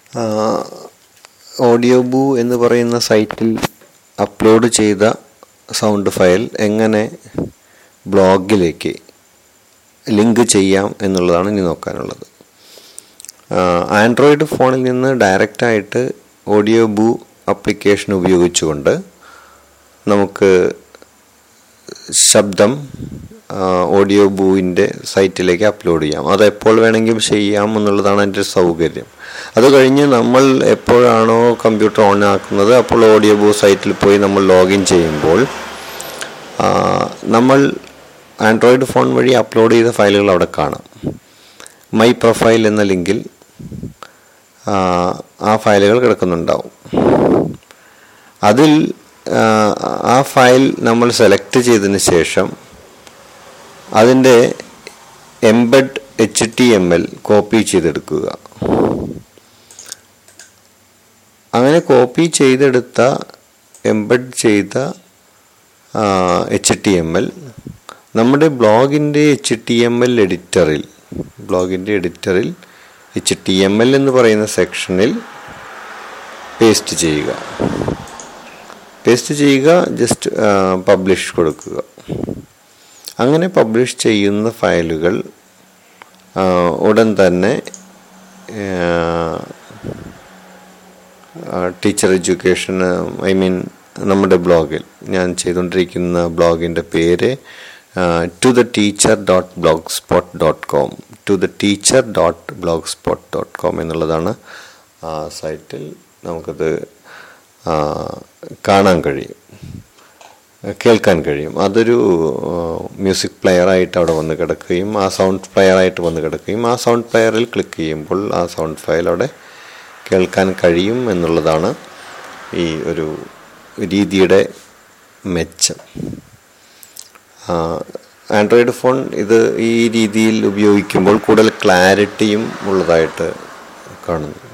audio ബൂ എന്ന് പറയുന്ന സൈറ്റിൽ അപ്ലോഡ് ചെയ്ത സൗണ്ട് ഫയൽ എങ്ങനെ ബ്ലോഗിലേക്ക് ലിങ്ക് ചെയ്യാം എന്നുള്ളതാണ് ഇനി നോക്കാനുള്ളത് ആൻഡ്രോയിഡ് ഫോണിൽ നിന്ന് ഡയറക്റ്റായിട്ട് ഓഡിയോ ബൂ ആപ്ലിക്കേഷൻ ഉപയോഗിച്ചുകൊണ്ട് നമുക്ക് ശബ്ദം ഓഡിയോ ബൂവിൻ്റെ സൈറ്റിലേക്ക് അപ്ലോഡ് ചെയ്യാം അത് എപ്പോൾ വേണമെങ്കിലും ചെയ്യാം എന്നുള്ളതാണ് എൻ്റെ സൗകര്യം അത് കഴിഞ്ഞ് നമ്മൾ എപ്പോഴാണോ കമ്പ്യൂട്ടർ ഓൺ ആക്കുന്നത് അപ്പോൾ ഓഡിയോ ബൂ സൈറ്റിൽ പോയി നമ്മൾ ലോഗിൻ ചെയ്യുമ്പോൾ നമ്മൾ ആൻഡ്രോയിഡ് ഫോൺ വഴി അപ്ലോഡ് ചെയ്ത ഫയലുകൾ അവിടെ കാണാം മൈ പ്രൊഫൈൽ എന്ന ലിങ്കിൽ ആ ഫയലുകൾ കിടക്കുന്നുണ്ടാവും അതിൽ ആ ഫയൽ നമ്മൾ സെലക്ട് ചെയ്തതിന് ശേഷം അതിൻ്റെ embed H T M L copy ചെയ്തെടുക്കുക അങ്ങനെ കോപ്പി ചെയ്തെടുത്ത എംബഡ് ചെയ്ത എച്ച് ടി എം എൽ നമ്മുടെ ബ്ലോഗിൻ്റെ എച്ച് ടി എം എൽ എഡിറ്ററിൽ ബ്ലോഗിൻ്റെ എഡിറ്ററിൽ എച്ച് ടി എം എൽ എന്ന് പറയുന്ന സെക്ഷനിൽ പേസ്റ്റ് ചെയ്യുക പേസ്റ്റ് ചെയ്യുക ജസ്റ്റ് പബ്ലിഷ് കൊടുക്കുക അങ്ങനെ പബ്ലിഷ് ചെയ്യുന്ന ഫയലുകൾ ഉടൻ തന്നെ ടീച്ചർ എഡ്യൂക്കേഷൻ ഐ മീൻ നമ്മുടെ ബ്ലോഗിൽ ഞാൻ ചെയ്തുകൊണ്ടിരിക്കുന്ന ബ്ലോഗിൻ്റെ പേര് to the teacher dot blogspot dot com to the teacher dot blogspot dot com എന്നുള്ളതാണ് ആ സൈറ്റിൽ നമുക്കത് കാണാൻ കഴിയും കേൾക്കാൻ കഴിയും അതൊരു മ്യൂസിക് പ്ലെയറായിട്ട് അവിടെ വന്ന് കിടക്കുകയും ആ സൗണ്ട് പ്ലെയറായിട്ട് വന്ന് കിടക്കുകയും ആ സൗണ്ട് പ്ലെയറിൽ ക്ലിക്ക് ചെയ്യുമ്പോൾ ആ സൗണ്ട് ഫയൽ അവിടെ കേൾക്കാൻ കഴിയും എന്നുള്ളതാണ് ഈ ഒരു രീതിയുടെ മെച്ചം ആൻഡ്രോയിഡ് ഫോൺ ഇത് ഈ രീതിയിൽ ഉപയോഗിക്കുമ്പോൾ കൂടുതൽ ക്ലാരിറ്റിയും ഉള്ളതായിട്ട് കാണുന്നു